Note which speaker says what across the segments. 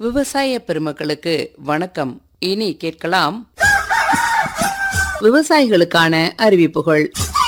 Speaker 1: விவசாய பெருமக்களுக்கு வணக்கம் இனி கேட்கலாம் விவசாயிகளுக்கான அறிவிப்புகள்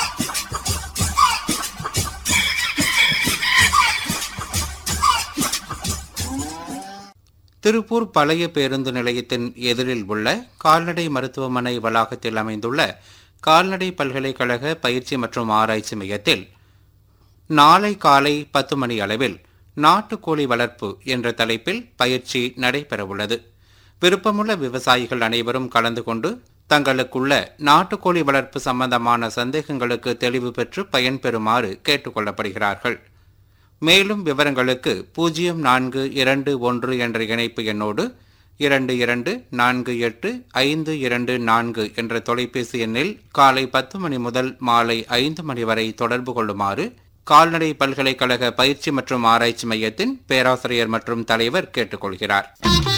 Speaker 2: திருப்பூர் பழைய பேருந்து நிலையத்தின் எதிரில் உள்ள கால்நடை மருத்துவமனை வளாகத்தில் அமைந்துள்ள கால்நடை பல்கலைக்கழக பயிற்சி மற்றும் ஆராய்ச்சி மையத்தில் நாளை காலை பத்து மணி அளவில் நாட்டுக்கோழி வளர்ப்பு என்ற தலைப்பில் பயிற்சி நடைபெறவுள்ளது விருப்பமுள்ள விவசாயிகள் அனைவரும் கலந்து கொண்டு தங்களுக்குள்ள நாட்டுக்கோழி வளர்ப்பு சம்பந்தமான சந்தேகங்களுக்கு தெளிவு பெற்று பயன்பெறுமாறு கேட்டுக்கொள்ளப்படுகிறார்கள் மேலும் விவரங்களுக்கு பூஜ்ஜியம் நான்கு இரண்டு ஒன்று என்ற இணைப்பு எண்ணோடு இரண்டு இரண்டு நான்கு எட்டு ஐந்து இரண்டு நான்கு என்ற தொலைபேசி எண்ணில் காலை பத்து மணி முதல் மாலை ஐந்து மணி வரை தொடர்பு கொள்ளுமாறு கால்நடை பல்கலைக்கழக பயிற்சி மற்றும் ஆராய்ச்சி மையத்தின் பேராசிரியர் மற்றும் தலைவர் கேட்டுக்கொள்கிறார்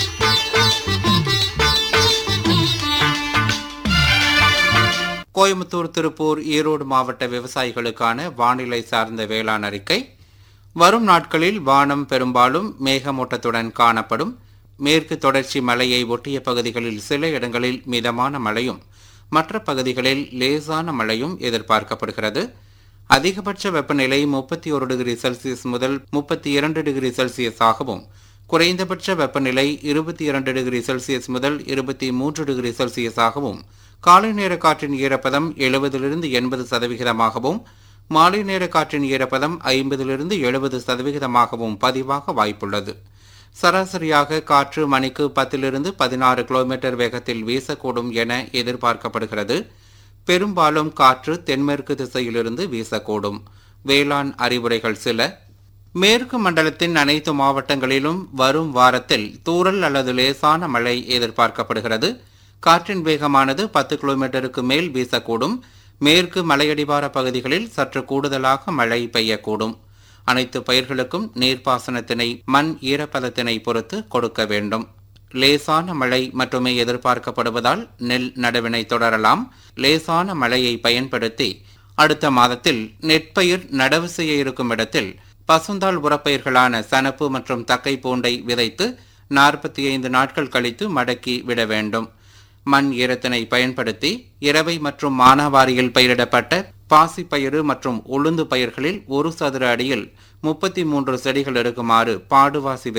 Speaker 2: கோயம்புத்தூர் திருப்பூர் ஈரோடு மாவட்ட விவசாயிகளுக்கான வானிலை சார்ந்த வேளாண் அறிக்கை வரும் நாட்களில் வானம் பெரும்பாலும் மேகமூட்டத்துடன் காணப்படும் மேற்கு தொடர்ச்சி மலையை ஒட்டிய பகுதிகளில் சில இடங்களில் மிதமான மழையும் மற்ற பகுதிகளில் லேசான மழையும் எதிர்பார்க்கப்படுகிறது அதிகபட்ச வெப்பநிலை முப்பத்தி ஒரு டிகிரி செல்சியஸ் முதல் முப்பத்தி இரண்டு டிகிரி செல்சியஸ் ஆகவும் குறைந்தபட்ச வெப்பநிலை இருபத்தி இரண்டு டிகிரி செல்சியஸ் முதல் இருபத்தி மூன்று டிகிரி செல்சியஸ் ஆகவும் காலை நேர காற்றின் ஈரப்பதம் எழுபதிலிருந்து எண்பது சதவிகிதமாகவும் மாலை நேர காற்றின் ஈரப்பதம் ஐம்பதிலிருந்து எழுபது சதவிகிதமாகவும் பதிவாக வாய்ப்புள்ளது சராசரியாக காற்று மணிக்கு பத்திலிருந்து பதினாறு கிலோமீட்டர் வேகத்தில் வீசக்கூடும் என எதிர்பார்க்கப்படுகிறது பெரும்பாலும் காற்று தென்மேற்கு திசையிலிருந்து வீசக்கூடும் வேளாண் அறிவுரைகள் சில மேற்கு மண்டலத்தின் அனைத்து மாவட்டங்களிலும் வரும் வாரத்தில் தூறல் அல்லது லேசான மழை எதிர்பார்க்கப்படுகிறது காற்றின் வேகமானது பத்து கிலோமீட்டருக்கு மேல் வீசக்கூடும் மேற்கு மலையடிவார பகுதிகளில் சற்று கூடுதலாக மழை பெய்யக்கூடும் அனைத்து பயிர்களுக்கும் நீர்ப்பாசனத்தினை மண் ஈரப்பதத்தினை பொறுத்து கொடுக்க வேண்டும் லேசான மழை மட்டுமே எதிர்பார்க்கப்படுவதால் நெல் நடவினை தொடரலாம் லேசான மழையை பயன்படுத்தி அடுத்த மாதத்தில் நெற்பயிர் நடவு செய்ய இருக்கும் இடத்தில் பசுந்தாள் உரப்பயிர்களான சனப்பு மற்றும் தக்கை பூண்டை விதைத்து நாற்பத்தி ஐந்து நாட்கள் கழித்து மடக்கி விட வேண்டும் மண் ஈரத்தினை பயன்படுத்தி இரவை மற்றும் மானாவாரியில் பயிரிடப்பட்ட பாசிப்பயிறு மற்றும் உளுந்து பயிர்களில் ஒரு சதுர அடியில் முப்பத்தி மூன்று செடிகள் இருக்குமாறு பாடுவாசி